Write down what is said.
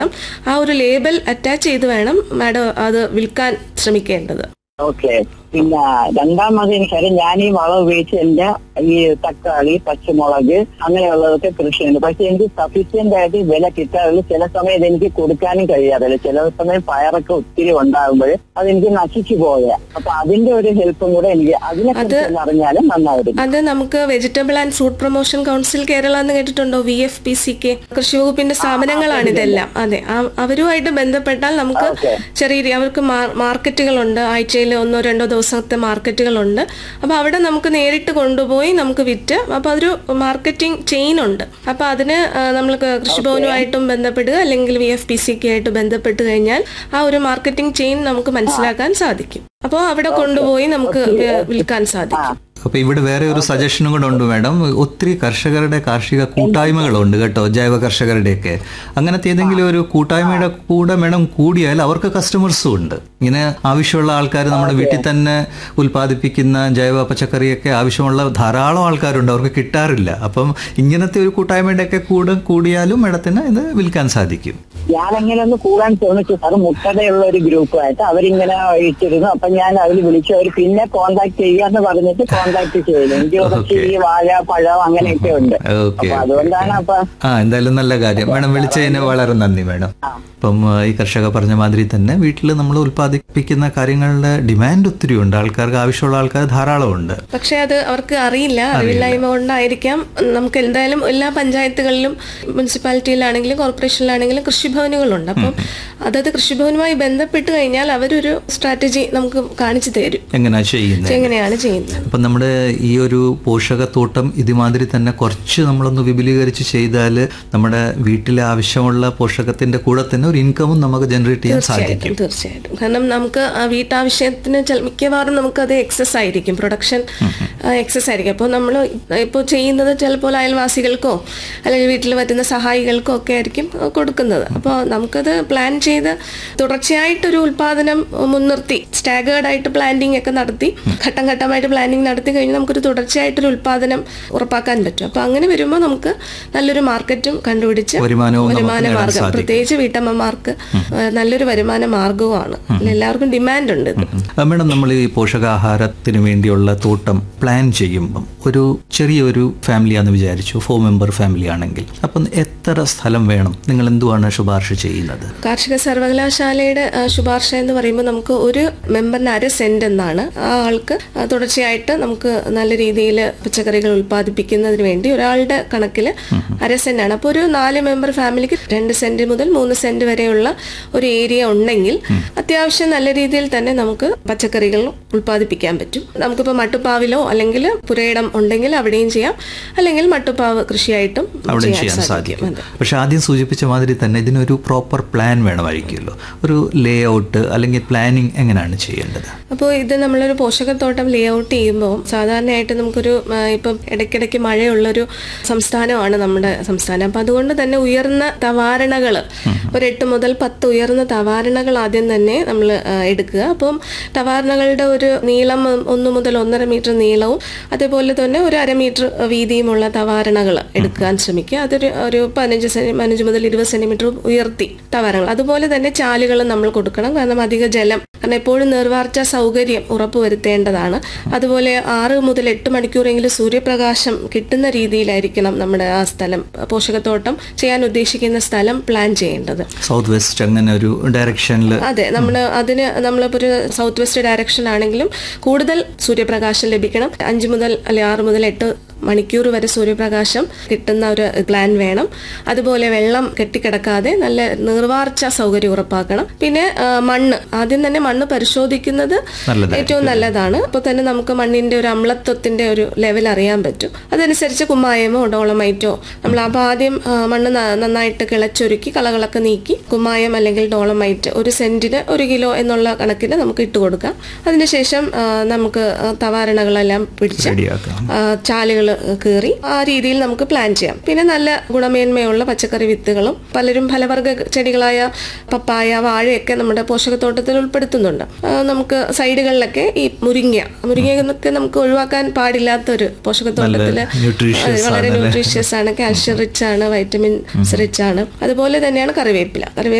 ആ ഒരു label attach ചെയ്ത് വേണം മാഡം അത് വിൽക്കാൻ ശ്രമിക്കേണ്ടത് ഓക്കെ പിന്നെ രണ്ടാമത് എനിക്കറിയാം ഞാൻ ഈ വളം ഉപയോഗിച്ച് എന്റെ ഈ തക്കാളി പച്ചമുളക് അങ്ങനെയുള്ളതൊക്കെ കൃഷിയുണ്ട് പക്ഷെ എനിക്ക് സഫീഷ്യന്റ് ആയിട്ട് വില കിട്ടാറില്ല ചില സമയത്ത് എനിക്ക് കൊടുക്കാനും കഴിയാറില്ല ചില സമയം പയറൊക്കെ ഒത്തിരി ഉണ്ടാകുമ്പോൾ അതെനിക്ക് നശിച്ചു പോയ അപ്പൊ അതിന്റെ ഒരു ഹെൽപ്പും കൂടെ എനിക്ക് അതിനെ കുറിച്ച് അറിഞ്ഞാലും നന്നായിരുന്നു അത് നമുക്ക് vegetable and fruit promotion council Kerala എന്ന് കേട്ടിട്ടുണ്ടോ V F P C K കൃഷി വകുപ്പിന്റെ സ്ഥാപനങ്ങളാണ് ഇതെല്ലാം അതെ ആ- അവരുമായിട്ട് ബന്ധപ്പെട്ടാൽ നമുക്ക് ഓക്കെ. ചെറിയ രീതി അവർക്ക് മാർ- മാർക്കറ്റുകളുണ്ട് ആഴ്ചയിൽ ഒന്നോ രണ്ടോ ദിവസത്തെ മാർക്കറ്റുകളുണ്ട് അപ്പോൾ അവിടെ നമുക്ക് നേരിട്ട് കൊണ്ടുപോയി നമുക്ക് വിറ്റ് അപ്പോൾ അതൊരു മാർക്കറ്റിംഗ് ചെയിൻ ഉണ്ട് അപ്പോൾ അതിന് ആ, നമ്മൾ കൃഷിഭവനുമായിട്ടും ബന്ധപ്പെടുക അല്ലെങ്കിൽ V F P C K ആയിട്ട് ബന്ധപ്പെട്ട് കഴിഞ്ഞാൽ ആ ഒരു മാർക്കറ്റിംഗ് ചെയിൻ നമുക്ക് മനസ്സിലാക്കാൻ സാധിക്കും അപ്പോൾ അവിടെ കൊണ്ടുപോയി നമുക്ക് വി- വിൽക്കാൻ സാധിക്കും അപ്പൊ ഇവിടെ വേറെ ഒരു സജഷനും കൂടെ ഉണ്ട് മാഡം ഒത്തിരി കർഷകരുടെ കാർഷിക കൂട്ടായ്മകളുണ്ട് കേട്ടോ ജൈവ കർഷകരുടെയൊക്കെ അങ്ങനത്തെ ഏതെങ്കിലും ഒരു കൂട്ടായ്മയുടെ കൂടെ മേഡം കൂടിയാൽ അവർക്ക് കസ്റ്റമേഴ്സും ഉണ്ട് ഇങ്ങനെ ആവശ്യമുള്ള ആൾക്കാർ നമ്മുടെ വീട്ടിൽ തന്നെ ഉൽപ്പാദിപ്പിക്കുന്ന ജൈവ പച്ചക്കറിയൊക്കെ ആവശ്യമുള്ള ധാരാളം ആൾക്കാരുണ്ട് അവർക്ക് കിട്ടാറില്ല അപ്പം ഇങ്ങനത്തെ ഒരു കൂട്ടായ്മയുടെ ഒക്കെ കൂടെ കൂടിയാലും മേഡത്തിന് ഇത് വിൽക്കാൻ സാധിക്കും ഞാൻ അങ്ങനെ ഒന്ന് കൂടാൻ ശ്രമിച്ചു സാർ മുട്ടതയുള്ള ഒരു ഗ്രൂപ്പായിട്ട് അവരിങ്ങനെ ഇട്ടിരുന്നു അപ്പൊ ഞാൻ അതിൽ വിളിച്ചു അവർ പിന്നെ കോണ്ടാക്ട് ചെയ്യാന്ന് പറഞ്ഞിട്ട് കോണ്ടാക്ട് ചെയ്തു എനിക്ക് കുറച്ച് ഈ വാഴ പഴം അങ്ങനെയൊക്കെ ഉണ്ട് ഓക്കെ അപ്പൊ അതുകൊണ്ടാണ് അപ്പൊ ആ എന്തായാലും നല്ല കാര്യം മേഡം വിളിച്ചതിന് വളരെ നന്ദി മേഡം ഇപ്പം ആ, ഈ കർഷക പറഞ്ഞ മാതിരി തന്നെ വീട്ടിൽ നമ്മൾ ഉൽപ്പാദിപ്പിക്കുന്ന കാര്യങ്ങളുടെ ഡിമാൻഡ് ഒത്തിരി ഉണ്ട് ആൾക്കാർക്ക് ആവശ്യമുള്ള ആൾക്കാർ ധാരാളമുണ്ട് പക്ഷെ അത് അവർക്ക് അറിയില്ല അറിവില്ലായ്മ കൊണ്ടായിരിക്കാം നമുക്ക് എന്തായാലും എല്ലാ പഞ്ചായത്തുകളിലും മുനിസിപ്പാലിറ്റിയിലാണെങ്കിലും കോർപ്പറേഷനിലാണെങ്കിലും കൃഷിഭവനുകളുണ്ട് അപ്പം അതത് കൃഷിഭവനുമായി ബന്ധപ്പെട്ട് കഴിഞ്ഞാൽ അവരൊരു സ്ട്രാറ്റജി നമുക്ക് കാണിച്ചു തരും എങ്ങനെയാ ചെയ്യുന്നത് എങ്ങനെയാണ് ചെയ്യുന്നത് അപ്പം നമ്മുടെ ഈ ഒരു പോഷകത്തോട്ടം ഇതുമാതിരി തന്നെ കുറച്ച് നമ്മളൊന്ന് വിപുലീകരിച്ച് ചെയ്താൽ നമ്മുടെ വീട്ടിലെ ആവശ്യമുള്ള പോഷകത്തിന്റെ കൂടെ തന്നെ ഒരു ഇൻകമും നമുക്ക് ജനറേറ്റ് ചെയ്യാൻ സാധിക്കും തീർച്ചയായിട്ടും കാരണം നമുക്ക് ആ വീട്ടാവശ്യത്തിന് ചില- മിക്കവാറും നമുക്കത് എക്സസ് ആയിരിക്കും പ്രൊഡക്ഷൻ എക്സസ് ആയിരിക്കും അപ്പോൾ നമ്മൾ ഇപ്പോൾ ചെയ്യുന്നത് ചിലപ്പോൾ അയൽവാസികൾക്കോ അല്ലെങ്കിൽ വീട്ടിൽ വരുന്ന സഹായികൾക്കോ ഒക്കെ ആയിരിക്കും കൊടുക്കുന്നത് അപ്പോൾ നമുക്കത് പ്ലാൻ ചെയ്ത് തുടർച്ചയായിട്ടൊരു ഉൽപാദനം മുൻനിർത്തി സ്റ്റാഗേർഡ് ആയിട്ട് പ്ലാന്റിംഗ് ഒക്കെ നടത്തി ഘട്ടം ഘട്ടമായിട്ട് പ്ലാനിങ് നടത്തി കഴിഞ്ഞാൽ നമുക്കൊരു തുടർച്ചയായിട്ടൊരു ഉൽപാദനം ഉറപ്പാക്കാൻ പറ്റും അപ്പോൾ അങ്ങനെ വരുമ്പോൾ നമുക്ക് നല്ലൊരു മാർക്കറ്റും കണ്ടുപിടിച്ച് വരുമാനവും നമുക്ക് വരുമാന നേടാൻ മാർഗം സാധിക്കും. പ്രത്യേകിച്ച് വീട്ടമ്മമാർക്ക് ആ, നല്ലൊരു വരുമാന മാർഗവുമാണ് എല്ലാവർക്കും ഡിമാൻഡ് ഉണ്ട് ഇത് ആ, മേഡം നമ്മൾ ഈ പോഷകാഹാരത്തിന് വേണ്ടിയുള്ള തോട്ടം പ്ലാൻ ചെയ്യുമ്പം ഒരു ചെറിയൊരു ഫാമിലിയാന്ന് വിചാരിച്ചു ഫോർ മെമ്പർ ഫാമിലി ആണെങ്കിൽ അപ്പം എത്ര സ്ഥലം വേണം നിങ്ങൾ എന്തുവാണ് ശുപാർശ ചെയ്യുന്നത് കാർഷിക സർവകലാശാലയുടെ ആ, ശുപാർശ എന്ന് പറയുമ്പോൾ നമുക്ക് ഒരു മെമ്പറിന് അര സെന്റ് എന്നാണ് ആ ആൾക്ക് ആ, തുടർച്ചയായിട്ട് നമുക്ക് നല്ല രീതിയിൽ പച്ചക്കറികൾ ഉൽപ്പാദിപ്പിക്കുന്നതിന് വേണ്ടി ഒരാളുടെ കണക്കിൽ അര സെന്റ് ആണ് അപ്പോൾ ഒരു നാല് മെമ്പർ ഫാമിലിക്ക് രണ്ട് സെന്റ് മുതൽ മൂന്ന് സെന്റ് വരെയുള്ള ഒരു ഏരിയ ഉണ്ടെങ്കിൽ അത്യാവശ്യം നല്ല രീതിയിൽ തന്നെ നമുക്ക് പച്ചക്കറികൾ ഉൽപ്പാദിപ്പിക്കാൻ പറ്റും നമുക്കിപ്പോൾ മട്ടുപ്പാവിലോ അല്ലെങ്കിൽ പുരയിടം ഉണ്ടെങ്കിൽ അവിടെയും ചെയ്യാം അല്ലെങ്കിൽ മട്ടുപ്പാവ് കൃഷിയായിട്ടും അവിടെ ചെയ്യാൻ ചെയ്യാൻ സാധിക്കും സാധിക്കും അതെ. പക്ഷെ ആദ്യം സൂചിപ്പിച്ച മാതിരി തന്നെ ഇതിനൊരു പ്രോപ്പർ പ്ലാൻ വേണമായിരിക്കുമല്ലോ ഒരു ലേ ഔട്ട് അല്ലെങ്കിൽ പ്ലാനിങ് എങ്ങനെയാണ് ചെയ്യേണ്ടത് അപ്പോൾ ഇത് നമ്മളൊരു പോഷകത്തോട്ടം ലേ ഔട്ട് ചെയ്യുമ്പോൾ സാധാരണയായിട്ട് നമുക്കൊരു ആ, ഇപ്പം ഇടയ്ക്കിടയ്ക്ക് മഴയുള്ളൊരു സംസ്ഥാനമാണ് നമ്മുടെ സംസ്ഥാനം അപ്പം അതുകൊണ്ട് തന്നെ ഉയർന്ന തവാരണകൾ ഒരു എട്ട് മുതൽ പത്ത് ഉയർന്ന തവാരണകൾ ആദ്യം തന്നെ നമ്മൾ എടുക്കുക അപ്പം തവാരണകളുടെ ഒരു നീളം ഒന്ന് മുതൽ ഒന്നര മീറ്റർ നീളവും അതേപോലെ തന്നെ ഒരു അര മീറ്റർ വീതിയുമുള്ള തവാരണകൾ എടുക്കാൻ ശ്രമിക്കുക അതൊരു ഒരു പതിനഞ്ച് സെന്റി പതിനഞ്ച് മുതൽ ഇരുപത് സെന്റിമീറ്റർ ഉയർത്തി തവാരണകൾ അതുപോലെ തന്നെ ചാലുകളും നമ്മൾ കൊടുക്കണം കാരണം അധിക ജലം കാരണം എപ്പോഴും നിർവാർച്ച സൗകര്യം ഉറപ്പുവരുത്തേണ്ടതാണ് അതുപോലെ ആറ് മുതൽ എട്ട് മണിക്കൂറെങ്കിലും സൂര്യപ്രകാശം കിട്ടുന്ന രീതിയിലായിരിക്കണം നമ്മുടെ ആ സ്ഥലം പോഷകത്തോട്ടം ചെയ്യാൻ ഉദ്ദേശിക്കുന്ന സ്ഥലം പ്ലാൻ ചെയ്യേണ്ടത് സൗത്ത് വെസ്റ്റ് അങ്ങനെ ഒരു ഡയറക്ഷനിൽ അതെ നമ്മൾ അതിന് നമ്മളിപ്പോൾ ഒരു സൗത്ത് വെസ്റ്റ് ഡയറക്ഷൻ ആണെങ്കിലും കൂടുതൽ സൂര്യപ്രകാശം ലഭിക്കണം അഞ്ച് മുതൽ അല്ലെ ആറ് മുതൽ എട്ട് മണിക്കൂർ വരെ സൂര്യപ്രകാശം കിട്ടുന്ന ഒരു പ്ലാൻ വേണം അതുപോലെ വെള്ളം കെട്ടിക്കിടക്കാതെ നല്ല നിർവാർച്ച സൗകര്യം ഉറപ്പാക്കണം പിന്നെ ആ, മണ്ണ് ആദ്യം തന്നെ മണ്ണ് പരിശോധിക്കുന്നത് നല്ലതായിരിക്കും. ഏറ്റവും നല്ലതാണ് അപ്പോൾ തന്നെ നമുക്ക് മണ്ണിന്റെ ഒരു അമ്ലത്വത്തിന്റെ ഒരു ലെവൽ അറിയാൻ പറ്റും അതനുസരിച്ച് കുമ്മായമോ ഡോളമൈറ്റോ നമ്മൾ അപ്പോൾ ആദ്യം ആ, മണ്ണ് ന- നന്നായിട്ട് കിളച്ചൊരുക്കി കളകളൊക്കെ നീക്കി കുമ്മായം അല്ലെങ്കിൽ ഡോളമൈറ്റ് ഒരു സെന്റിന് ഒരു കിലോ എന്നുള്ള കണക്കിന് നമുക്ക് ഇട്ട് കൊടുക്കാം അതിനുശേഷം ആ, നമുക്ക് ആ, തവാരണകളെല്ലാം പിടിച്ച് റെഡിയാക്കാം ചാലുകൾ കീറി ആ രീതിയിൽ നമുക്ക് പ്ലാൻ ചെയ്യാം പിന്നെ നല്ല ഗുണമേന്മയുള്ള പച്ചക്കറി വിത്തുകളും പലരും ഫലവർഗ ചെടികളായ പപ്പായ വാഴയൊക്കെ നമ്മുടെ പോഷകത്തോട്ടത്തിൽ ഉൾപ്പെടുത്തുന്നുണ്ട് ആ, നമുക്ക് സൈഡുകളിലൊക്കെ ഈ മുരിങ്ങ മുരിങ്ങയൊക്കെ നമുക്ക് ഒഴിവാക്കാൻ പാടില്ലാത്ത ഒരു പോഷകത്തോട്ടത്തില് nutritious അത് വളരെ ആണല്ലേ? ന്യൂട്രീഷ്യസ് ആണ് കാൽഷ്യം റിച്ച് ആണ് വൈറ്റമിൻ റിച്ച് ആണ് അതുപോലെ തന്നെയാണ് കറിവേപ്പില കറിവേപ്പില